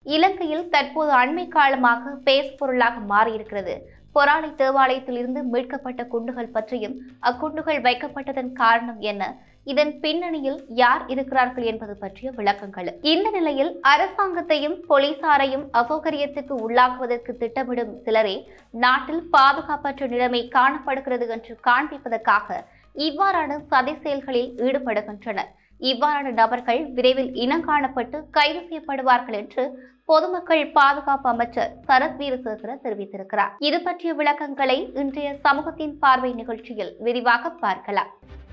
இலங்கையில் தற்போது அண்மை காலமாக பேசுபொருளாக மாறியிருக்கிறது பொராளை தேவாலயத்தில் இருந்து மீட்கப்பட்ட குண்டுகள் பற்றியும் அக்குண்டுகள் வைக்கப்பட்டதன் காரணம் என்ன இதன் பின்னணியில் யார் இருக்கிறார்கள் என்பது பற்றிய விளக்கங்கள் இந்த நிலையில் அரசாங்கத்தையும் போலீசாரையும் அசௌகரியத்துக்கு உள்ளாக்குவதற்கு திட்டமிடும் சிலரே நாட்டில் பாதுகாப்பற்ற நிலைமை காணப்படுகிறது என்று காண்பிப்பதற்காக இவ்வாறான சதி செயல்களில் ஈடுபடுகின்றனர் இவ்வாறான நபர்கள் விரைவில் இனங்காணப்பட்டு கைது செய்யப்படுவார்கள் என்று பொதுமக்கள் பாதுகாப்பு அமைச்சர் சரத் வீரசேகர தெரிவித்திருக்கிறார் இது பற்றிய விளக்கங்களை இன்றைய சமூகத்தின் பார்வை நிகழ்ச்சியில் விரிவாக பார்க்கலாம்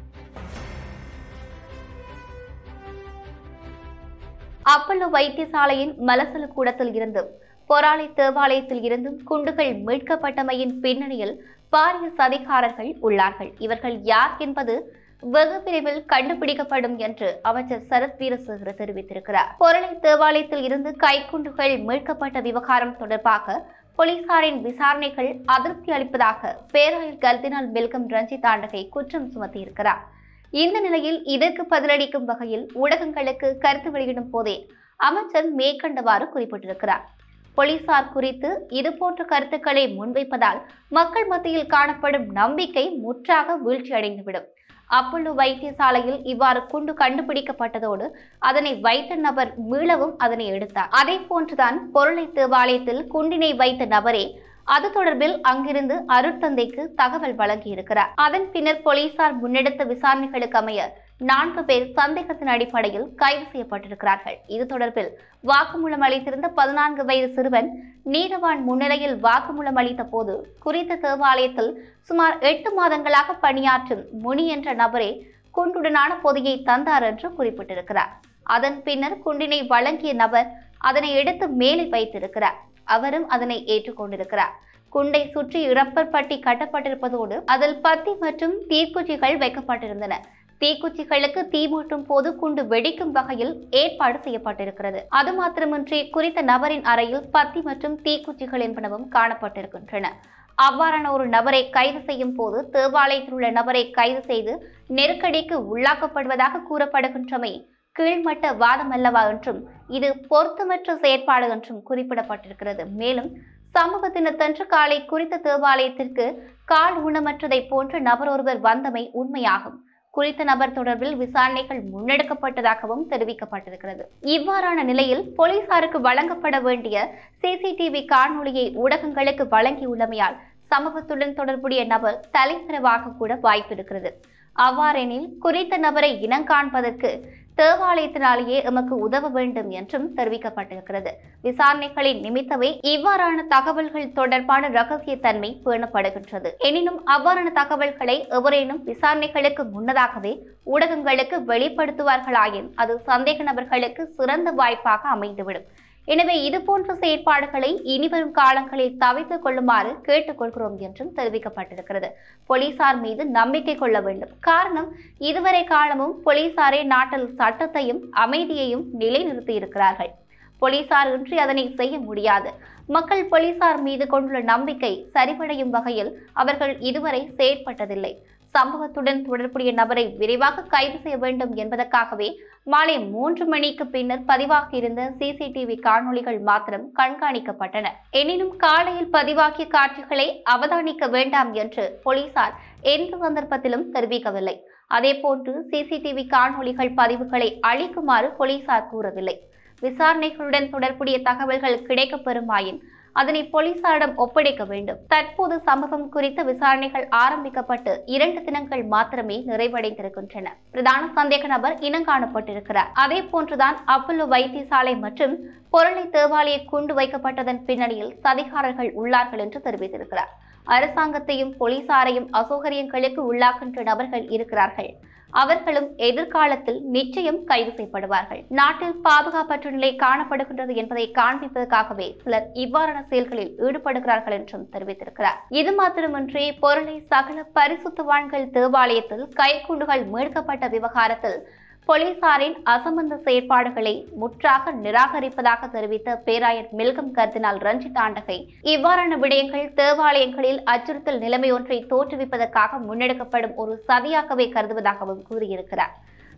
அப்பல்லோ வைத்தியசாலையின் மலசல கூடத்தில் இருந்தும் பொராளை தேவாலயத்தில் இருந்தும் குண்டுகள் மீட்கப்பட்டமையின் பின்னணியில் பாரிய சதிகாரர்கள் உள்ளார்கள் இவர்கள் யார் என்பது வெகு விரைவில் கண்டுபிடிக்கப்படும் என்று அமைச்சர் சரத் வீரசேகர தெரிவித்திருக்கிறார் பொருளை தேவாலயத்தில் இருந்து கைக்குண்டுகள் மீட்கப்பட்ட விவகாரம் தொடர்பாக போலீசாரின் விசாரணைகள் அதிருப்தி அளிப்பதாக பேராயர் கர்தினால் மெல்கம் ரஞ்சித் ஆண்டகை குற்றம் சுமத்தியிருக்கிறார் இந்த நிலையில் இதற்கு பதிலளிக்கும் வகையில் ஊடகங்களுக்கு கருத்து வெளியிடும் போதே அமைச்சர் மேற்கண்டவாறு குறிப்பிட்டிருக்கிறார் போலீசார் குறித்து இதுபோன்ற கருத்துக்களை முன்வைப்பதால் மக்கள் மத்தியில் காணப்படும் நம்பிக்கை முற்றாக வீழ்ச்சியடைந்துவிடும் அப்பல்லோ வைத்தியசாலையில் இவ்வாறு குண்டு கண்டுபிடிக்கப்பட்டதோடு அதனை வைத்த நபர் மீளவும் அதனை எடுத்தார் அதே போன்றுதான் பொருளை தேவாலயத்தில் குண்டினை வைத்த நபரே அது தொடர்பில் அங்கிருந்து அருட்தந்தைக்கு தகவல் வழங்கியிருக்கிறார் அதன் பின்னர் போலீசார் முன்னெடுத்த விசாரணைகளுக்கு அமைய நான்கு பேர் சந்தேகத்தின் அடிப்படையில் கைது செய்யப்பட்டிருக்கிறார்கள் இது தொடர்பில் வாக்குமூலம் அளித்திருந்த பதினான்கு வயது சிறுவன் நீதவான் முன்னிலையில் வாக்குமூலம் அளித்த போது குறித்த தேவாலயத்தில் சுமார் எட்டு மாதங்களாக பணியாற்றும் முனி என்ற நபரே குண்டுடனான பொதியை தந்தார் என்று குறிப்பிட்டிருக்கிறார் அதன் பின்னர் குண்டினை வழங்கிய நபர் அதனை எடுத்து மேலே வைத்திருக்கிறார் அவரும் அதனை ஏற்றுக்கொண்டிருக்கிறார் குண்டை சுற்றி இறப்பர் பட்டி கட்டப்பட்டிருப்பதோடு அதில் பத்தி மற்றும் தீக்குச்சிகள் வைக்கப்பட்டிருந்தன தீக்குச்சிகளுக்கு தீ மூட்டும் போது குண்டு வெடிக்கும் வகையில் ஏற்பாடு செய்யப்பட்டிருக்கிறது அது மாத்திரமின்றி குறித்த நபரின் அறையில் பத்தி மற்றும் தீக்குச்சிகள் என்பனவும் காணப்பட்டிருக்கின்றன அவ்வாறான ஒரு நபரை கைது செய்யும் போது தேவாலயத்தில் உள்ள நபரை கைது செய்து நெருக்கடிக்கு உள்ளாக்கப்படுவதாக கூறப்படுகின்றமை கீழ்மட்ட வாதம் அல்லவா என்றும் இது பொருத்தமற்ற செயற்பாடு என்றும் குறிப்பிடப்பட்டிருக்கிறது மேலும் சமூக தினத்தன்று காலை குறித்த தேவாலயத்திற்கு கால் ஊனமற்றதை போன்ற நபர் ஒருவர் வந்தமை உண்மையாகும் குறித்த நபர் தொடர்பில் விசாரணைகள் முன்னெடுக்கப்பட்டதாகவும் தெரிவிக்கப்பட்டிருக்கிறது இவ்வாறான நிலையில் போலீசாருக்கு வழங்கப்பட வேண்டிய சிசிடிவி காணொளியை ஊடகங்களுக்கு வழங்கியுள்ளமையால் சமூகத்துடன் தொடர்புடைய நபர் தலைமறைவாக கூட வாய்ப்பிருக்கிறது அவ்வாறெனில் குறித்த நபரை இனங்காண்பதற்கு தேவாலயத்தினாலேயே எமக்கு உதவ வேண்டும் என்றும் தெரிவிக்கப்பட்டிருக்கிறது விசாரணைகளின் நிமித்தமே இவ்வாறான தகவல்கள் தொடர்பான ரகசியத்தன்மை பேணப்படுகின்றது எனினும் அவ்வாறான தகவல்களை எவரேனும் விசாரணைகளுக்கு முன்னதாகவே ஊடகங்களுக்கு வெளிப்படுத்துவார்களாயின் அது சந்தேக நபர்களுக்கு சிறந்த வாய்ப்பாக அமைந்துவிடும் எனவே இதுபோன்ற செயற்பாடுகளை இனிவரும் காலங்களில் தவிர்த்துக் கொள்ளுமாறு கேட்டுக்கொள்கிறோம் என்றும் தெரிவிக்கப்பட்டிருக்கிறது போலீசார் மீது நம்பிக்கை கொள்ள வேண்டும் காரணம் இதுவரை காலமும் போலீசாரே நாட்டில் சட்டத்தையும் அமைதியையும் நிலைநிறுத்தி இருக்கிறார்கள் போலீசார் இன்றி அதனை செய்ய முடியாது மக்கள் போலீசார் மீது கொண்டுள்ள நம்பிக்கை சரிவடையும் வகையில் அவர்கள் இதுவரை செயற்பட்டதில்லை சம்பவத்துடன் தொடர்புடைய நபரை விரைவாக கைது செய்ய வேண்டும் என்பதற்காகவே மாலை மூன்று மணிக்கு பின்னர் பதிவாகியிருந்த சிசிடிவி காணொளிகள் மாத்திரம் கண்காணிக்கப்பட்டன எனினும் காலையில் பதிவாகிய காட்சிகளை அவதானிக்க வேண்டாம் என்று போலீசார் எந்த சந்தர்ப்பத்திலும் தெரிவிக்கவில்லை அதேபோன்று சிசிடிவி காணொளிகள் பதிவுகளை அளிக்குமாறு போலீசார் கூறவில்லை விசாரணைகளுடன் தொடர்புடைய தகவல்கள் கிடைக்கப்பெறுமாயின் அதனை போலீசாரிடம் ஒப்படைக்க வேண்டும் தற்போது சம்பவம் குறித்த விசாரணைகள் ஆரம்பிக்கப்பட்டு இரண்டு தினங்கள் மாத்திரமே நிறைவடைந்திருக்கின்றன பிரதான சந்தேக நபர் இனங்காணப்பட்டிருக்கிறார் அதே போன்றுதான் அப்பல்லோ வைத்தியசாலை மற்றும் பொருளை தேவாலய குண்டு வைக்கப்பட்டதன் பின்னணியில் சதிகாரர்கள் உள்ளார்கள் என்று தெரிவித்திருக்கிறார் அரசாங்கத்தையும் போலீசாரையும் அசௌகரியங்களுக்கு உள்ளாக்கின்ற நபர்கள் இருக்கிறார்கள் அவர்களும் எதிர்காலத்தில் நிச்சயம் கைது செய்யப்படுவார்கள் நாட்டில் பாதுகாப்பற்ற நிலை காணப்படுகின்றது என்பதை காண்பிப்பதற்காகவே சிலர் இவ்வாறான செயல்களில் ஈடுபடுகிறார்கள் என்றும் தெரிவித்திருக்கிறார் இது மாத்திரமின்றி பொருளை சகல பரிசுத்தவான்கள் தேவாலயத்தில் கைக்குண்டுகள் மீட்கப்பட்ட விவகாரத்தில் போலீசாரின் அசம்பந்த செயற்பாடுகளை முற்றாக நிராகரிப்பதாக தெரிவித்த பேராயர் மில்கம் கர்தினால் ரஞ்சித் ஆண்டகை இவ்வாறான விடயங்கள் தேவாலயங்களில் அச்சுறுத்தல் நிலைமை ஒன்றை தோற்றுவிப்பதற்காக முன்னெடுக்கப்படும் ஒரு சதியாகவே கருதுவதாகவும் கூறியிருக்கிறார்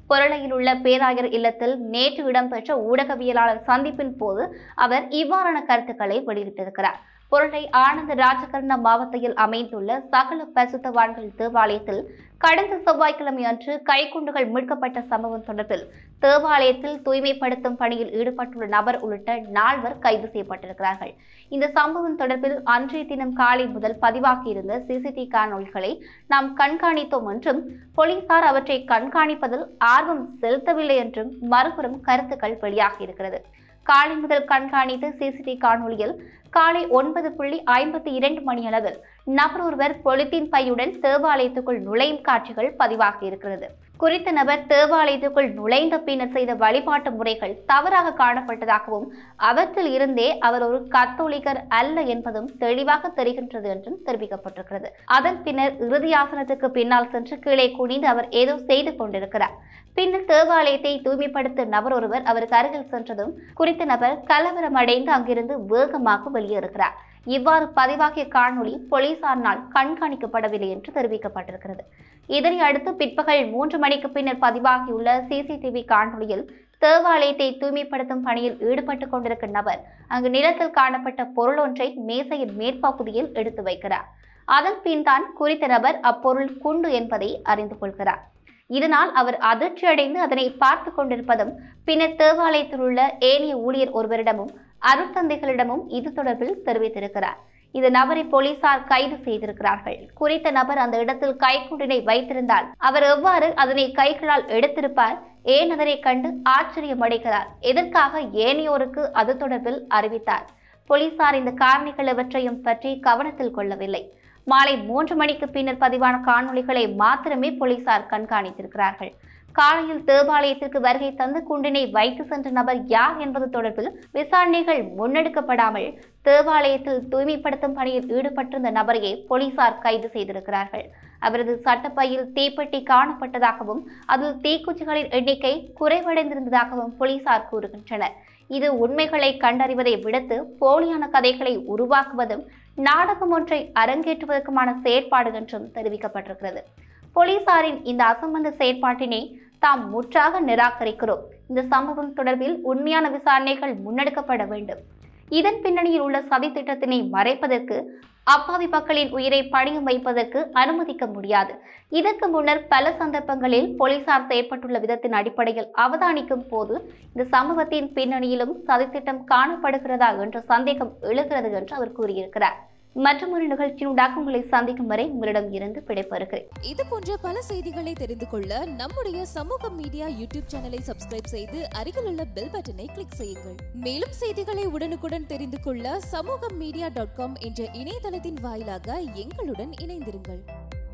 பொருளையில் உள்ள பேராயர் இல்லத்தில் நேற்று இடம்பெற்ற ஊடகவியலாளர் சந்திப்பின் போது அவர் இவ்வாறான கருத்துக்களை வெளியிட்டிருக்கிறார் பொருளை ஆனந்த ராஜகர்ண மாவட்டத்தில் அமைந்துள்ள சகல பசுத்தவான்கள் தேவாலயத்தில் கடந்த செவ்வாய்க்கிழமை அன்று கைக்குண்டுகள் மீட்கப்பட்ட சம்பவம் தொடர்பில் தேவாலயத்தில் தூய்மைப்படுத்தும் பணியில் ஈடுபட்டுள்ள நபர் உள்ளிட்ட நால்வர் கைது செய்யப்பட்டிருக்கிறார்கள் இந்த சம்பவம் தொடர்பில் அன்றைய தினம் காலை முதல் பதிவாகியிருந்த சிசிடிவி காணொலிகளை நாம் கண்காணித்தோம் என்றும் போலீசார் அவற்றை கண்காணிப்பதில் ஆர்வம் செலுத்தவில்லை என்றும் மறுபுறம் கருத்துக்கள் வெளியாகியிருக்கிறது காலை முதல் கண்காணித்த சிசிடிவி காணொலியில் காலை ஒன்பது புள்ளி ஐம்பத்தி இரண்டு மணியளவில் நபர் ஒருவர் பொலித்தீன் பையுடன் தேவாலயத்துக்குள் நுழையும் காட்சிகள் பதிவாகி இருக்கிறது குறித்த நபர் தேவாலயத்துக்குள் நுழைந்த பின்னர் செய்த வழிபாட்டு முறைகள் தவறாக காணப்பட்டதாகவும் அவற்றில் இருந்தே அவர் ஒரு கத்தோலிக்கர் அல்ல என்பதும் தெளிவாக தெரிகின்றது என்றும் தெரிவிக்கப்பட்டிருக்கிறது அதன் பின்னர் இறுதி ஆசனத்துக்கு பின்னால் சென்று கீழே குனிந்து அவர் ஏதோ செய்து கொண்டிருக்கிறார் பின்னர் தேவாலயத்தை தூய்மைப்படுத்த நபர் ஒருவர் அவருக்கு அருகில் சென்றதும் குறித்த நபர் கலவரம் அடைந்து அங்கிருந்து வேகமாக வெளியேறுகிறார் இவ்வாறு பதிவாகிய காணொளி போலீசாரினால் கண்காணிக்கப்படவில்லை என்று தெரிவிக்கப்பட்டிருக்கிறது இதனை அடுத்து பிற்பகல் மூன்று மணிக்கு பின்னர் பதிவாகியுள்ள சிசிடிவி காணொளியில் தேவாலயத்தை தூய்மைப்படுத்தும் பணியில் ஈடுபட்டுக் கொண்டிருக்கும் நபர் அங்கு நிலத்தில் காணப்பட்ட பொருள் ஒன்றை மேசையின் மேற்பகுதியில் எடுத்து வைக்கிறார் அதன் பின் தான் குறித்த நபர் அப்பொருள் குண்டு என்பதை அறிந்து கொள்கிறார் இதனால் அவர் அதிர்ச்சியடைந்து அதனை பார்த்து கொண்டிருப்பதும் பின்னர் தேவாலயத்தில் உள்ள ஏனைய ஊழியர் ஒருவரிடமும் அருட்தந்தைகளிடமும் இது தொடர்பில் தெரிவித்திருக்கிறார் இந்த நபரை போலீசார் கைது செய்திருக்கிறார்கள் குறித்த நபர் அந்த இடத்தில் கைக்குண்டினை வைத்திருந்தால் அவர் எவ்வாறு அதனை கைகளால் எடுத்திருப்பார் ஏன் அதனை கண்டு ஆச்சரியமடைகிறார் எதற்காக ஏனையோருக்கு அது தொடர்பில் அறிவித்தார் போலீசார் இந்த காரணிகள் எவற்றையும் பற்றி கவனத்தில் கொள்ளவில்லை மாலை மூன்று மணிக்கு பின்னர் பதிவான காணொளிகளை மாத்திரமே போலீசார் கண்காணித்திருக்கிறார்கள் காலையில் தேவாலயத்திற்கு வருகை தந்து குண்டினை வைத்து சென்ற நபர் யார் என்பது தொடர்பில் விசாரணைகள் முன்னெடுக்கப்படாமல் தேவாலயத்தில் தூய்மைப்படுத்தும் பணியில் ஈடுபட்டிருந்த நபரையே போலீசார் கைது செய்திருக்கிறார்கள் அவரது சட்டப்பையில் தீப்பெட்டி காணப்பட்டதாகவும் அதில் தீக்குச்சிகளின் எண்ணிக்கை குறைவடைந்திருந்ததாகவும் போலீசார் கூறுகின்றனர் இது உண்மைகளை கண்டறிவதை விடுத்து போலியான கதைகளை உருவாக்குவதும் நாடகம் ஒன்றை அரங்கேற்றுவதற்குமான செயற்பாடு என்றும் தெரிவிக்கப்பட்டிருக்கிறது போலீசாரின் இந்த அசம்பந்த செயற்பாட்டினை தாம் முற்றாக நிராகரிக்கிறோம் இந்த சம்பவம் தொடர்பில் உண்மையான விசாரணைகள் முன்னெடுக்கப்பட வேண்டும் இதன் பின்னணியில் உள்ள சதி திட்டத்தினை மறைப்பதற்கு அப்பாவி மக்களின் உயிரை பணியம் வைப்பதற்கு அனுமதிக்க முடியாது இதற்கு முன்னர் பல சந்தர்ப்பங்களில் போலீசார் செயற்பட்டுள்ள விதத்தின் அடிப்படையில் அவதானிக்கும் போது இந்த சம்பவத்தின் பின்னணியிலும் சதித்திட்டம் காணப்படுகிறதா என்ற சந்தேகம் எழுகிறது என்று அவர் கூறியிருக்கிறார் மற்றும் ஒரு நிகழ்ச்சியினூடாக உங்களை சந்திக்கும் வரை உங்களிடம் இருந்து விடைபெறுகிறேன் இது போன்ற பல செய்திகளை தெரிந்து கொள்ள நம்முடைய சமூக மீடியா யூடியூப் சேனலை சப்ஸ்கிரைப் செய்து அருகில் உள்ள பெல் பட்டனை கிளிக் செய்யுங்கள் மேலும் செய்திகளை உடனுக்குடன் தெரிந்து கொள்ள சமூக மீடியா டாட் காம் என்ற இணையதளத்தின் வாயிலாக எங்களுடன் இணைந்திருங்கள்